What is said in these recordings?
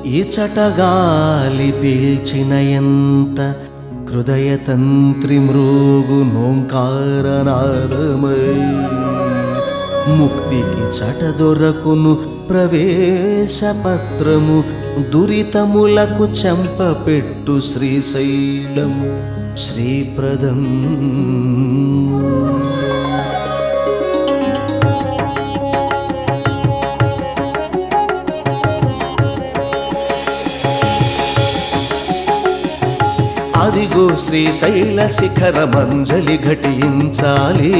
ఇచటగాలి పీల్చిన ఎంత హృదయ తంత్రి మృగు నోంకారనాదమై ముక్తికి చట దొరకును ప్రవేశ పత్రము దురితములకు చెంపపెట్టు శ్రీశైలం శ్రీప్రదం అదిగో శ్రీశైల శిఖర మంజలి ఘటించాలి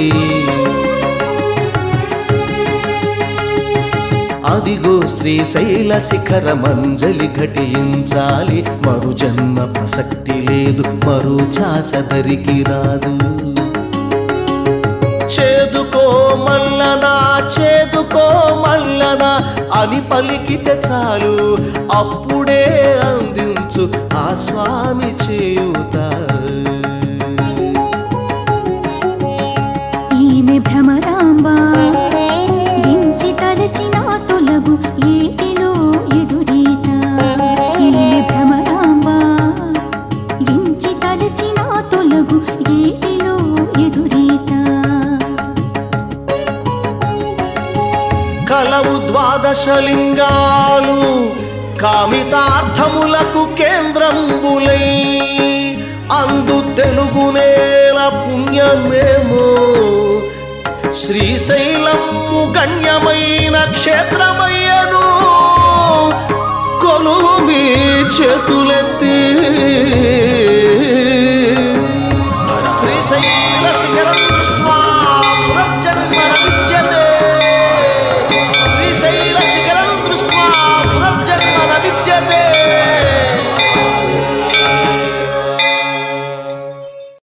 అదిగో శ్రీశైల శిఖర మంజలి ఘటించాలి మరు జన్మ ప్రసక్తి లేదు మరు ఛాస దరికి రాదు చేదుకో మల్లనా చేదుకో మల్లనా అని పలికితే చాలు అప్పుడే అందించు ఆ స్వామి చేయుత ఈమె భ్రమరాంబ ఎంచి తలచిన తొలగు ఏటిలో ఎదురీత ఈమె భ్రమరాంబ ఎంచి తలచిన తొలగు ఏటిలో ఎదురీత కలవు ద్వాదశ లింగాలు కామితార్థములకు కేంద్రంబులై అందు తెలుగు నేల పుణ్యమేమో శ్రీశైలము గణ్యమైన క్షేత్రమయ్యను కొలువు మీ చేతులెత్తి శ్రీశైల శిఖరం దృష్ట్వా పునర్జన్మ